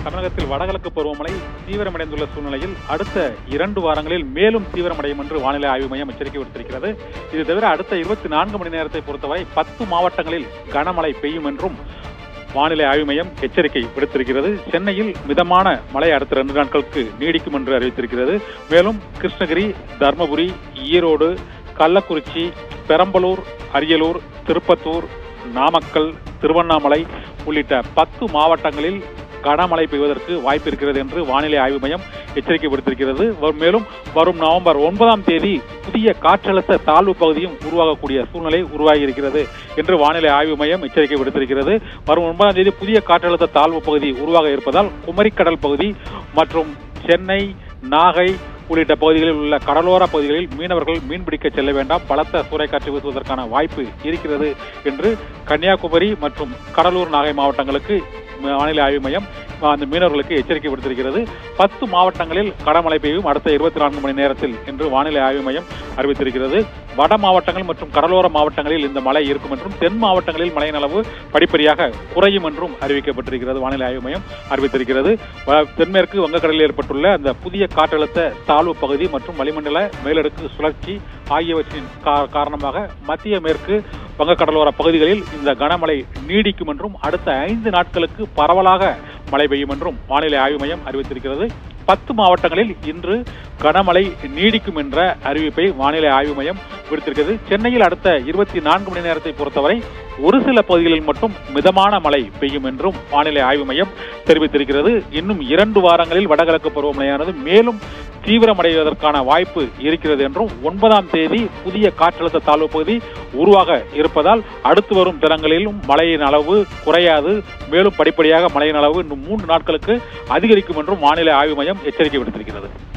தமிழகத்தில் வடகிழக்கு பருவமழை தீவிரமடைந்துள்ள சூழ்நிலையில் அடுத்த இரண்டு வாரங்களில் மேலும் தீவிரமடையும் என்று வானிலை ஆய்வு மையம் எச்சரிக்கை விடுத்திருக்கிறது இது தவிர அடுத்த இருபத்தி நான்கு மணி நேரத்தை பொறுத்தவரை பத்து மாவட்டங்களில் கனமழை பெய்யும் என்றும் வானிலை ஆய்வு மையம் எச்சரிக்கை விடுத்திருக்கிறது சென்னையில் மிதமான மழை அடுத்த ரெண்டு நாட்களுக்கு நீடிக்கும் என்று அறிவித்திருக்கிறது மேலும் கிருஷ்ணகிரி தர்மபுரி ஈரோடு கள்ளக்குறிச்சி பெரம்பலூர் அரியலூர் திருப்பத்தூர் நாமக்கல் திருவண்ணாமலை உள்ளிட்ட பத்து மாவட்டங்களில் கனமழை பெய்வதற்கு வாய்ப்பு இருக்கிறது என்று வானிலை ஆய்வு மையம் எச்சரிக்கை விடுத்திருக்கிறது வரும் மேலும் வரும் நவம்பர் ஒன்பதாம் தேதி புதிய காற்றழுத்த தாழ்வு பகுதியும் உருவாகக்கூடிய சூழ்நிலை உருவாகி இருக்கிறது என்று வானிலை ஆய்வு மையம் எச்சரிக்கை விடுத்திருக்கிறது வரும் ஒன்பதாம் தேதி புதிய காற்றழுத்த தாழ்வு பகுதி உருவாக இருப்பதால் குமரிக்கடல் பகுதி மற்றும் சென்னை நாகை உள்ளிட்ட பகுதிகளில் உள்ள கடலோர பகுதிகளில் மீனவர்கள் மீன்பிடிக்க செல்ல வேண்டாம் பலத்த சூறைக்காற்று வீசுவதற்கான வாய்ப்பு இருக்கிறது என்று கன்னியாகுமரி மற்றும் கடலூர் நாகை மாவட்டங்களுக்கு வானிலை ஆய்வு மையம் அந்த மீனவர்களுக்கு எச்சரிக்கை விடுத்திருக்கிறது பத்து மாவட்டங்களில் கடமழை பெய்யும் அடுத்த இருபத்தி நான்கு மணி நேரத்தில் என்று வானிலை ஆய்வு மையம் அறிவித்திருக்கிறது வட மாவட்டங்கள் மற்றும் கடலோர மாவட்டங்களில் இந்த மழை இருக்கும் என்றும் தென் மாவட்டங்களில் மழையின் அளவு படிப்படியாக குறையும் என்றும் அறிவிக்கப்பட்டிருக்கிறது வானிலை ஆய்வு மையம் அறிவித்திருக்கிறது வ- தென்மேற்கு வங்கக்கடலில் ஏற்பட்டுள்ள அந்த புதிய காற்றழுத்த தாழ்வு பகுதி மற்றும் வளிமண்டல மேலடுக்கு சுழற்சி ஆகியவற்றின் கா- காரணமாக மத்திய மேற்கு வங்கக்கடலோர பகுதிகளில் இந்த கனமழை நீடிக்கும் என்றும் அடுத்த ஐந்து நாட்களுக்கு பரவலாக மழை பெய்யும் என்றும் வானிலை ஆய்வு மையம் அறிவித்திருக்கிறது பத்து மாவட்டங்களில் இன்று கனமழை நீடிக்கும் என்ற அறிவிப்பை வானிலை ஆய்வு மையம் விடுத்திருக்கிறது சென்னையில் அடுத்த இருபத்தி நான்கு மணி நேரத்தை பொறுத்தவரை ஒரு சில பகுதிகளில் மட்டும் மிதமான மழை பெய்யும் என்றும் வானிலை ஆய்வு மையம் தெரிவித்திருக்கிறது இன்னும் இரண்டு வாரங்களில் வடகிழக்கு பருவமழையானது மேலும் தீவிரமடைவதற்கான வாய்ப்பு இருக்கிறது என்றும் ஒன்பதாம் தேதி புதிய காற்றழுத்த தாழ்வு பகுதி உருவாக இருப்பதால் அடுத்து வரும் தினங்களிலும் மழையின் அளவு குறையாது மேலும் படிப்படியாக மழையின் அளவு இன்னும் மூன்று நாட்களுக்கு அதிகரிக்கும் என்றும் வானிலை ஆய்வு மையம் எச்சரிக்கை விடுத்திருக்கிறது